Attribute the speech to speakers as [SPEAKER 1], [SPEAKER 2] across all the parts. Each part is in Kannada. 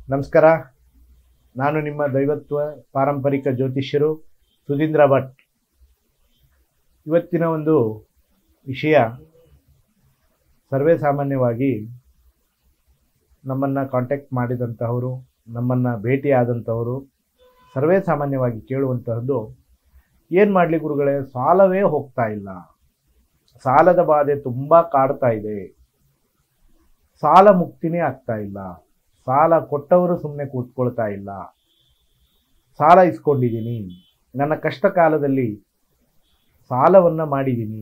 [SPEAKER 1] ನಮಸ್ಕಾರ ನಾನು ನಿಮ್ಮ ದೈವತ್ವ ಪಾರಂಪರಿಕ ಜ್ಯೋತಿಷ್ಯರು ಸುಧೀಂದ್ರ ಭಟ್ ಇವತ್ತಿನ ಒಂದು ವಿಷಯ ಸರ್ವೇ ಸಾಮಾನ್ಯವಾಗಿ ನಮ್ಮನ್ನು ಕಾಂಟ್ಯಾಕ್ಟ್ ಮಾಡಿದಂತಹವರು ನಮ್ಮನ್ನು ಭೇಟಿಯಾದಂಥವರು ಸರ್ವೇ ಸಾಮಾನ್ಯವಾಗಿ ಕೇಳುವಂತಹದ್ದು ಏನು ಮಾಡಲಿ ಗುರುಗಳೇ ಸಾಲವೇ ಹೋಗ್ತಾ ಇಲ್ಲ ಸಾಲದ ಬಾಧೆ ತುಂಬ ಕಾಡ್ತಾ ಇದೆ ಸಾಲ ಮುಕ್ತಿನೇ ಆಗ್ತಾ ಇಲ್ಲ ಸಾಲ ಕೊಟ್ಟವರು ಸುಮ್ಮನೆ ಕೂತ್ಕೊಳ್ತಾ ಇಲ್ಲ ಸಾಲ ಇಸ್ಕೊಂಡಿದ್ದೀನಿ ನನ್ನ ಕಷ್ಟ ಕಾಲದಲ್ಲಿ ಸಾಲವನ್ನು ಮಾಡಿದ್ದೀನಿ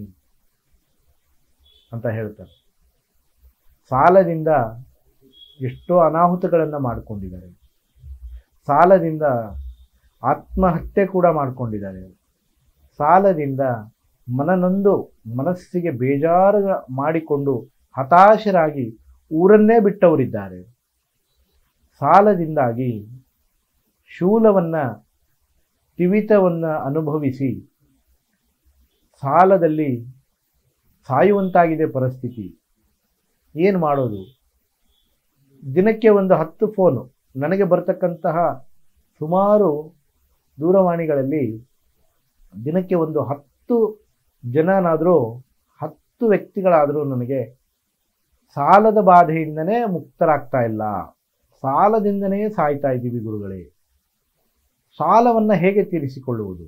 [SPEAKER 1] ಅಂತ ಹೇಳ್ತಾರೆ ಸಾಲದಿಂದ ಎಷ್ಟೋ ಅನಾಹುತಗಳನ್ನು ಮಾಡಿಕೊಂಡಿದ್ದಾರೆ ಸಾಲದಿಂದ ಆತ್ಮಹತ್ಯೆ ಕೂಡ ಮಾಡಿಕೊಂಡಿದ್ದಾರೆ ಸಾಲದಿಂದ ಮನನೊಂದು ಮನಸ್ಸಿಗೆ ಬೇಜಾರು ಮಾಡಿಕೊಂಡು ಹತಾಶರಾಗಿ ಊರನ್ನೇ ಬಿಟ್ಟವರಿದ್ದಾರೆ ಸಾಲದಿಂದಾಗಿ ಶೂಲವನ್ನು ತಿವಿತವನ್ನು ಅನುಭವಿಸಿ ಸಾಲದಲ್ಲಿ ಸಾಯುವಂತಾಗಿದೆ ಪರಿಸ್ಥಿತಿ ಏನು ಮಾಡೋದು ದಿನಕ್ಕೆ ಒಂದು ಹತ್ತು ಫೋನು ನನಗೆ ಬರ್ತಕ್ಕಂತಹ ಸುಮಾರು ದೂರವಾಣಿಗಳಲ್ಲಿ ದಿನಕ್ಕೆ ಒಂದು ಹತ್ತು ಜನನಾದರೂ ಹತ್ತು ವ್ಯಕ್ತಿಗಳಾದರೂ ನನಗೆ ಸಾಲದ ಬಾಧೆಯಿಂದನೇ ಮುಕ್ತರಾಗ್ತಾ ಇಲ್ಲ ಸಾಲದಿಂದನೇ ಸಾಯ್ತಾ ಇದ್ದೀವಿ ಗುರುಗಳೇ ಸಾಲವನ್ನು ಹೇಗೆ ತೀರಿಸಿಕೊಳ್ಳುವುದು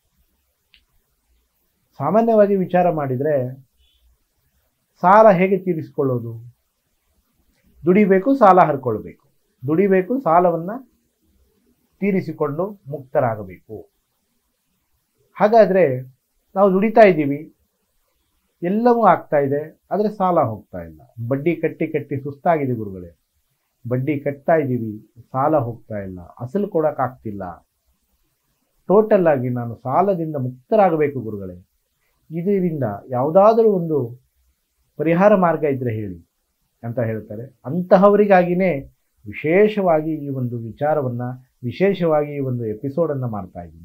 [SPEAKER 1] ಸಾಮಾನ್ಯವಾಗಿ ವಿಚಾರ ಮಾಡಿದರೆ ಸಾಲ ಹೇಗೆ ತೀರಿಸಿಕೊಳ್ಳೋದು ದುಡಿಬೇಕು ಸಾಲ ಹರ್ಕೊಳ್ಬೇಕು ದುಡಿಬೇಕು ಸಾಲವನ್ನು ತೀರಿಸಿಕೊಂಡು ಮುಕ್ತರಾಗಬೇಕು ಹಾಗಾದರೆ ನಾವು ದುಡಿತಾ ಇದ್ದೀವಿ ಎಲ್ಲವೂ ಆಗ್ತಾ ಇದೆ ಆದರೆ ಸಾಲ ಹೋಗ್ತಾ ಇಲ್ಲ ಬಡ್ಡಿ ಕಟ್ಟಿ ಕಟ್ಟಿ ಸುಸ್ತಾಗಿದೆ ಗುರುಗಳೇ ಬಡ್ಡಿ ಕಟ್ತಾ ಇದ್ದೀವಿ ಸಾಲ ಹೋಗ್ತಾ ಇಲ್ಲ ಅಸಲು ಕೊಡೋಕ್ಕಾಗ್ತಿಲ್ಲ ಟೋಟಲ್ ಆಗಿ ನಾನು ಸಾಲದಿಂದ ಮುಕ್ತರಾಗಬೇಕು ಗುರುಗಳೇ ಇದರಿಂದ ಯಾವುದಾದರೂ ಒಂದು ಪರಿಹಾರ ಮಾರ್ಗ ಇದ್ದರೆ ಹೇಳಿ ಅಂತ ಹೇಳ್ತಾರೆ ಅಂತಹವರಿಗಾಗಿಯೇ ವಿಶೇಷವಾಗಿ ಈ ಒಂದು ವಿಚಾರವನ್ನು ವಿಶೇಷವಾಗಿ ಈ ಒಂದು ಎಪಿಸೋಡನ್ನು ಮಾಡ್ತಾ ಇದ್ದೀನಿ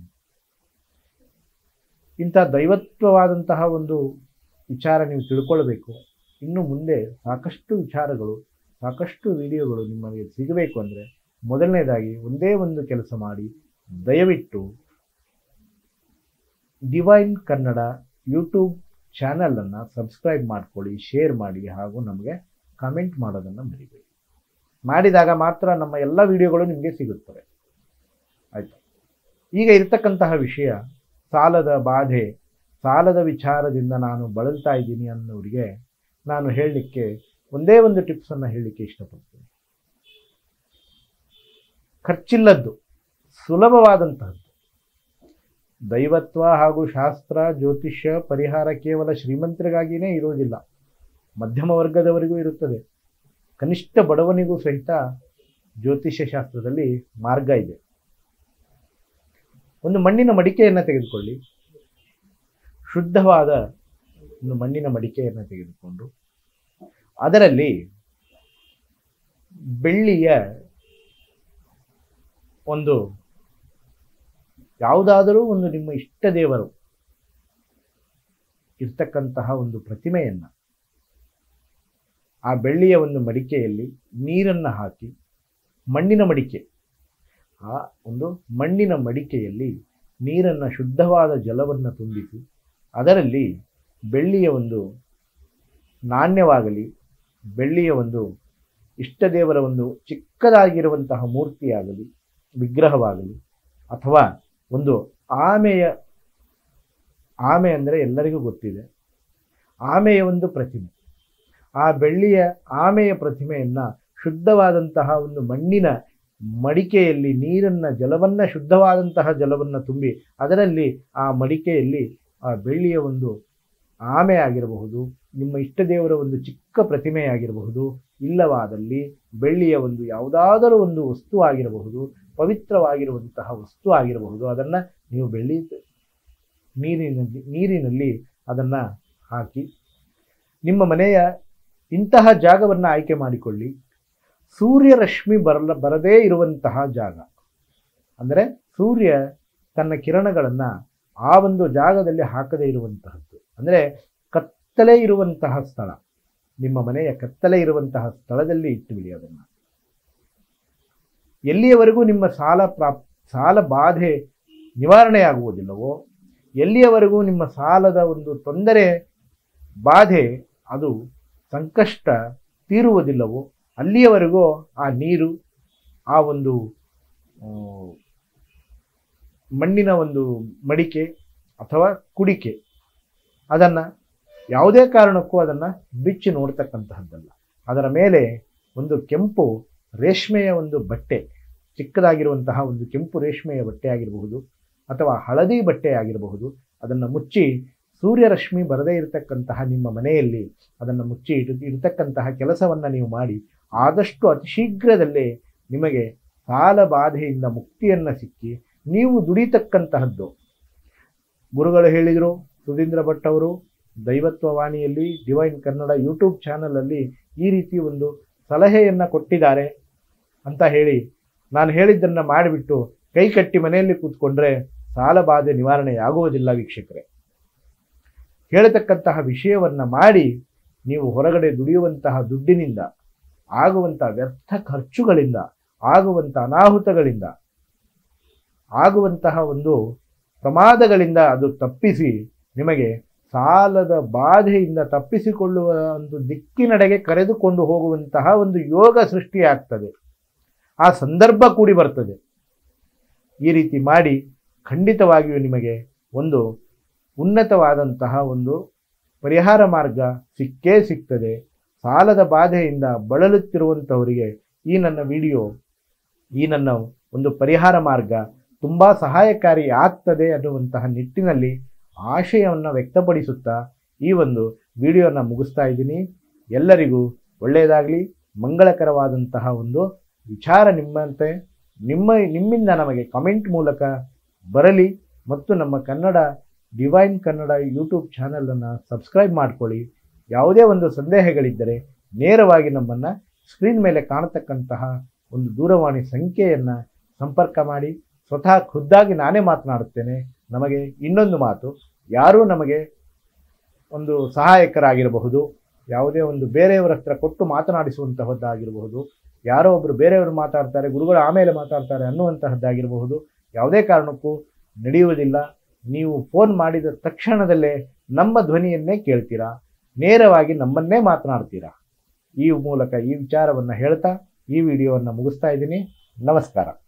[SPEAKER 1] ಇಂಥ ದೈವತ್ವವಾದಂತಹ ಒಂದು ವಿಚಾರ ನೀವು ತಿಳ್ಕೊಳ್ಬೇಕು ಇನ್ನು ಮುಂದೆ ಸಾಕಷ್ಟು ವಿಚಾರಗಳು ಸಾಕಷ್ಟು ವಿಡಿಯೋಗಳು ನಿಮಗೆ ಸಿಗಬೇಕು ಅಂದರೆ ಮೊದಲನೇದಾಗಿ ಒಂದೇ ಒಂದು ಕೆಲಸ ಮಾಡಿ ದಯವಿಟ್ಟು ಡಿವೈನ್ ಕನ್ನಡ ಯೂಟ್ಯೂಬ್ ಚಾನಲನ್ನು ಸಬ್ಸ್ಕ್ರೈಬ್ ಮಾಡ್ಕೊಳ್ಳಿ ಶೇರ್ ಮಾಡಿ ಹಾಗೂ ನಮಗೆ ಕಮೆಂಟ್ ಮಾಡೋದನ್ನು ಮರಿಬೇಡಿ ಮಾಡಿದಾಗ ಮಾತ್ರ ನಮ್ಮ ಎಲ್ಲ ವಿಡಿಯೋಗಳು ನಿಮಗೆ ಸಿಗುತ್ತವೆ ಆಯಿತು ಈಗ ಇರ್ತಕ್ಕಂತಹ ವಿಷಯ ಸಾಲದ ಬಾಧೆ ಸಾಲದ ವಿಚಾರದಿಂದ ನಾನು ಬಳಲ್ತಾ ಇದ್ದೀನಿ ಅನ್ನೋರಿಗೆ ನಾನು ಹೇಳಲಿಕ್ಕೆ ಒಂದೇ ಒಂದು ಟಿಪ್ಸನ್ನು ಹೇಳಲಿಕ್ಕೆ ಇಷ್ಟಪಡ್ತೀನಿ ಖರ್ಚಿಲ್ಲದ್ದು ಸುಲಭವಾದಂತಹದ್ದು ದೈವತ್ವ ಹಾಗೂ ಶಾಸ್ತ್ರ ಜ್ಯೋತಿಷ್ಯ ಪರಿಹಾರ ಕೇವಲ ಶ್ರೀಮಂತರಿಗಾಗಿಯೇ ಇರುವುದಿಲ್ಲ ಮಧ್ಯಮ ವರ್ಗದವರಿಗೂ ಇರುತ್ತದೆ ಕನಿಷ್ಠ ಬಡವನಿಗೂ ಸಹಿತ ಜ್ಯೋತಿಷ್ಯ ಶಾಸ್ತ್ರದಲ್ಲಿ ಮಾರ್ಗ ಇದೆ ಒಂದು ಮಣ್ಣಿನ ಮಡಿಕೆಯನ್ನು ತೆಗೆದುಕೊಳ್ಳಿ ಶುದ್ಧವಾದ ಒಂದು ಮಣ್ಣಿನ ಮಡಿಕೆಯನ್ನು ತೆಗೆದುಕೊಂಡು ಅದರಲ್ಲಿ ಬೆಳ್ಳಿಯ ಒಂದು ಯಾವುದಾದರೂ ಒಂದು ನಿಮ್ಮ ಇಷ್ಟ ದೇವರು ಇರ್ತಕ್ಕಂತಹ ಒಂದು ಪ್ರತಿಮೆಯನ್ನು ಆ ಬೆಳ್ಳಿಯ ಒಂದು ಮಡಿಕೆಯಲ್ಲಿ ನೀರನ್ನು ಹಾಕಿ ಮಣ್ಣಿನ ಮಡಿಕೆ ಆ ಒಂದು ಮಣ್ಣಿನ ಮಡಿಕೆಯಲ್ಲಿ ನೀರನ್ನು ಶುದ್ಧವಾದ ಜಲವನ್ನು ತುಂಬಿಸಿ ಅದರಲ್ಲಿ ಬೆಳ್ಳಿಯ ಒಂದು ನಾಣ್ಯವಾಗಲಿ ಬೆಳ್ಳಿಯ ಒಂದು ಇಷ್ಟದೇವರ ಒಂದು ಚಿಕ್ಕದಾಗಿರುವಂತಹ ಮೂರ್ತಿಯಾಗಲಿ ವಿಗ್ರಹವಾಗಲಿ ಅಥವಾ ಒಂದು ಆಮೆಯ ಆಮೆ ಅಂದರೆ ಎಲ್ಲರಿಗೂ ಗೊತ್ತಿದೆ ಆಮೆಯ ಒಂದು ಪ್ರತಿಮೆ ಆ ಬೆಳ್ಳಿಯ ಆಮೆಯ ಪ್ರತಿಮೆಯನ್ನು ಶುದ್ಧವಾದಂತಹ ಒಂದು ಮಣ್ಣಿನ ಮಡಿಕೆಯಲ್ಲಿ ನೀರನ್ನು ಜಲವನ್ನು ಶುದ್ಧವಾದಂತಹ ಜಲವನ್ನು ತುಂಬಿ ಅದರಲ್ಲಿ ಆ ಮಡಿಕೆಯಲ್ಲಿ ಆ ಬೆಳ್ಳಿಯ ಒಂದು ಆಮೆ ಆಗಿರಬಹುದು ನಿಮ್ಮ ಇಷ್ಟ ದೇವರ ಒಂದು ಚಿಕ್ಕ ಪ್ರತಿಮೆಯಾಗಿರಬಹುದು ಇಲ್ಲವಾದಲ್ಲಿ ಬೆಳ್ಳಿಯ ಒಂದು ಯಾವುದಾದರೂ ಒಂದು ವಸ್ತು ಆಗಿರಬಹುದು ಪವಿತ್ರವಾಗಿರುವಂತಹ ವಸ್ತು ಆಗಿರಬಹುದು ಅದನ್ನು ನೀವು ಬೆಳ್ಳಿ ನೀರಿನಲ್ಲಿ ನೀರಿನಲ್ಲಿ ಅದನ್ನು ಹಾಕಿ ನಿಮ್ಮ ಮನೆಯ ಇಂತಹ ಜಾಗವನ್ನು ಆಯ್ಕೆ ಮಾಡಿಕೊಳ್ಳಿ ಸೂರ್ಯ ರಶ್ಮಿ ಬರಲ ಬರದೇ ಇರುವಂತಹ ಜಾಗ ಅಂದರೆ ಸೂರ್ಯ ತನ್ನ ಕಿರಣಗಳನ್ನು ಆ ಒಂದು ಜಾಗದಲ್ಲಿ ಹಾಕದೇ ಇರುವಂತಹದ್ದು ಅಂದರೆ ಕತ್ತಲೆ ಇರುವಂತಹ ಸ್ಥಳ ನಿಮ್ಮ ಮನೆಯ ಕತ್ತಲೆ ಇರುವಂತಹ ಸ್ಥಳದಲ್ಲಿ ಇಟ್ಟುಬಿಡಿ ಅದನ್ನು ಎಲ್ಲಿಯವರೆಗೂ ನಿಮ್ಮ ಸಾಲ ಪ್ರಾಪ್ ಸಾಲ ಬಾಧೆ ನಿವಾರಣೆಯಾಗುವುದಿಲ್ಲವೋ ಎಲ್ಲಿಯವರೆಗೂ ನಿಮ್ಮ ಸಾಲದ ಒಂದು ತೊಂದರೆ ಬಾಧೆ ಅದು ಸಂಕಷ್ಟ ತೀರುವುದಿಲ್ಲವೋ ಅಲ್ಲಿಯವರೆಗೂ ಆ ನೀರು ಆ ಒಂದು ಆ, ಮಣ್ಣಿನ ಒಂದು ಮಡಿಕೆ ಅಥವಾ ಕುಡಿಕೆ ಅದನ್ನು ಯಾವುದೇ ಕಾರಣಕ್ಕೂ ಅದನ್ನು ಬಿಚ್ಚಿ ನೋಡ್ತಕ್ಕಂತಹದ್ದಲ್ಲ ಅದರ ಮೇಲೆ ಒಂದು ಕೆಂಪು ರೇಷ್ಮೆಯ ಒಂದು ಬಟ್ಟೆ ಚಿಕ್ಕದಾಗಿರುವಂತಹ ಒಂದು ಕೆಂಪು ರೇಷ್ಮೆಯ ಬಟ್ಟೆ ಆಗಿರಬಹುದು ಅಥವಾ ಹಳದಿ ಬಟ್ಟೆ ಆಗಿರಬಹುದು ಅದನ್ನು ಮುಚ್ಚಿ ಸೂರ್ಯರಶ್ಮಿ ಬರದೇ ಇರತಕ್ಕಂತಹ ನಿಮ್ಮ ಮನೆಯಲ್ಲಿ ಅದನ್ನು ಮುಚ್ಚಿ ಇಟ್ಟು ಇರತಕ್ಕಂತಹ ಕೆಲಸವನ್ನು ನೀವು ಮಾಡಿ ಆದಷ್ಟು ಅತಿ ಶೀಘ್ರದಲ್ಲೇ ನಿಮಗೆ ಸಾಲ ಬಾಧೆಯಿಂದ ಮುಕ್ತಿಯನ್ನು ಸಿಕ್ಕಿ ನೀವು ದುಡಿತಕ್ಕಂತಹದ್ದು ಗುರುಗಳು ಹೇಳಿದರು ಸುಧೀಂದ್ರ ಭಟ್ ಅವರು ದೈವತ್ವ ವಾಣಿಯಲ್ಲಿ ಡಿವೈನ್ ಕನ್ನಡ ಯೂಟ್ಯೂಬ್ ಚಾನಲಲ್ಲಿ ಈ ರೀತಿ ಒಂದು ಸಲಹೆಯನ್ನು ಕೊಟ್ಟಿದ್ದಾರೆ ಅಂತ ಹೇಳಿ ನಾನು ಹೇಳಿದ್ದನ್ನು ಮಾಡಿಬಿಟ್ಟು ಕೈ ಕಟ್ಟಿ ಮನೆಯಲ್ಲಿ ಕೂತ್ಕೊಂಡ್ರೆ ಸಾಲ ಬಾಧೆ ನಿವಾರಣೆಯಾಗುವುದಿಲ್ಲ ವೀಕ್ಷಕರೇ ಹೇಳತಕ್ಕಂತಹ ವಿಷಯವನ್ನು ಮಾಡಿ ನೀವು ಹೊರಗಡೆ ದುಡಿಯುವಂತಹ ದುಡ್ಡಿನಿಂದ ಆಗುವಂತಹ ವ್ಯರ್ಥ ಖರ್ಚುಗಳಿಂದ ಆಗುವಂಥ ಅನಾಹುತಗಳಿಂದ ಆಗುವಂತಹ ಒಂದು ಪ್ರಮಾದಗಳಿಂದ ಅದು ತಪ್ಪಿಸಿ ನಿಮಗೆ ಸಾಲದ ಬಾಧೆಯಿಂದ ತಪ್ಪಿಸಿಕೊಳ್ಳುವ ಒಂದು ದಿಕ್ಕಿನಡೆಗೆ ಕರೆದುಕೊಂಡು ಹೋಗುವಂತಹ ಒಂದು ಯೋಗ ಸೃಷ್ಟಿಯಾಗ್ತದೆ ಆ ಸಂದರ್ಭ ಕೂಡಿ ಬರ್ತದೆ ಈ ರೀತಿ ಮಾಡಿ ಖಂಡಿತವಾಗಿಯೂ ನಿಮಗೆ ಒಂದು ಉನ್ನತವಾದಂತಹ ಒಂದು ಪರಿಹಾರ ಮಾರ್ಗ ಸಿಕ್ಕೇ ಸಿಗ್ತದೆ ಸಾಲದ ಬಾಧೆಯಿಂದ ಬಳಲುತ್ತಿರುವಂಥವರಿಗೆ ಈ ನನ್ನ ವಿಡಿಯೋ ಈ ನನ್ನ ಒಂದು ಪರಿಹಾರ ಮಾರ್ಗ ತುಂಬ ಸಹಾಯಕಾರಿ ಆಗ್ತದೆ ಅನ್ನುವಂತಹ ನಿಟ್ಟಿನಲ್ಲಿ ಆಶಯವನ್ನು ವ್ಯಕ್ತಪಡಿಸುತ್ತಾ ಈ ಒಂದು ವಿಡಿಯೋನ ಮುಗಿಸ್ತಾ ಇದ್ದೀನಿ ಎಲ್ಲರಿಗೂ ಒಳ್ಳೆಯದಾಗಲಿ ಮಂಗಳಕರವಾದಂತಹ ಒಂದು ವಿಚಾರ ನಿಮ್ಮಂತೆ ನಿಮ್ಮ ನಿಮ್ಮಿಂದ ನಮಗೆ ಕಮೆಂಟ್ ಮೂಲಕ ಬರಲಿ ಮತ್ತು ನಮ್ಮ ಕನ್ನಡ ಡಿವೈನ್ ಕನ್ನಡ ಯೂಟ್ಯೂಬ್ ಚಾನಲನ್ನು ಸಬ್ಸ್ಕ್ರೈಬ್ ಮಾಡ್ಕೊಳ್ಳಿ ಯಾವುದೇ ಒಂದು ಸಂದೇಹಗಳಿದ್ದರೆ ನೇರವಾಗಿ ನಮ್ಮನ್ನು ಸ್ಕ್ರೀನ್ ಮೇಲೆ ಕಾಣತಕ್ಕಂತಹ ಒಂದು ದೂರವಾಣಿ ಸಂಖ್ಯೆಯನ್ನು ಸಂಪರ್ಕ ಮಾಡಿ ಸ್ವತಃ ಖುದ್ದಾಗಿ ನಾನೇ ಮಾತನಾಡುತ್ತೇನೆ ನಮಗೆ ಇನ್ನೊಂದು ಮಾತು ಯಾರೂ ನಮಗೆ ಒಂದು ಸಹಾಯಕರಾಗಿರಬಹುದು ಯಾವುದೇ ಒಂದು ಬೇರೆಯವರ ಹತ್ರ ಕೊಟ್ಟು ಮಾತನಾಡಿಸುವಂತಹದ್ದಾಗಿರಬಹುದು ಯಾರೋ ಒಬ್ಬರು ಬೇರೆಯವರು ಮಾತಾಡ್ತಾರೆ ಗುರುಗಳು ಆಮೇಲೆ ಮಾತಾಡ್ತಾರೆ ಅನ್ನುವಂತಹದ್ದಾಗಿರಬಹುದು ಯಾವುದೇ ಕಾರಣಕ್ಕೂ ನಡೆಯುವುದಿಲ್ಲ ನೀವು ಫೋನ್ ಮಾಡಿದ ತಕ್ಷಣದಲ್ಲೇ ನಮ್ಮ ಧ್ವನಿಯನ್ನೇ ಕೇಳ್ತೀರಾ ನೇರವಾಗಿ ನಮ್ಮನ್ನೇ ಮಾತನಾಡ್ತೀರಾ ಈ ಮೂಲಕ ಈ ವಿಚಾರವನ್ನು ಹೇಳ್ತಾ ಈ ವಿಡಿಯೋವನ್ನು ಮುಗಿಸ್ತಾ ಇದ್ದೀನಿ ನಮಸ್ಕಾರ